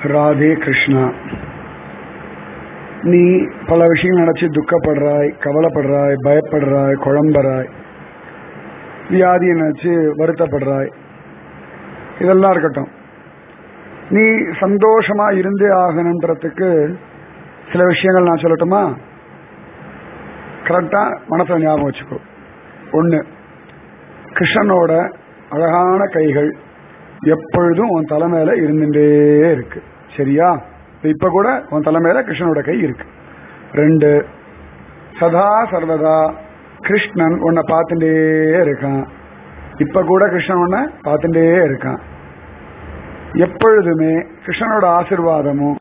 ராதே கிருஷ்ணா நீ பல விஷயங்கள் நினைச்சு துக்கப்படுறாய் கவலைப்படுறாய் பயப்படுறாய் குழம்புறாய் வியாதியை நினைச்சு வருத்தப்படுறாய் இதெல்லாம் இருக்கட்டும் நீ சந்தோஷமா இருந்தே ஆகணுன்றதுக்கு சில விஷயங்கள் நான் சொல்லட்டுமா கரெக்டா மனசுல ஞாபகம் வச்சுக்கோ ஒண்ணு கிருஷ்ணனோட அழகான கைகள் எப்பொழுதும் உன் தலைமையில இருந்துட்டே இருக்கு சரியா இப்ப கூட உன் தலைமையில கிருஷ்ணனோட கை இருக்கு ரெண்டு சதா சர்வதா கிருஷ்ணன் உன்னை பார்த்துட்டே இருக்கான் இப்ப கூட கிருஷ்ணன் உன்னை பார்த்துட்டே இருக்கான் எப்பொழுதுமே கிருஷ்ணனோட ஆசிர்வாதமும்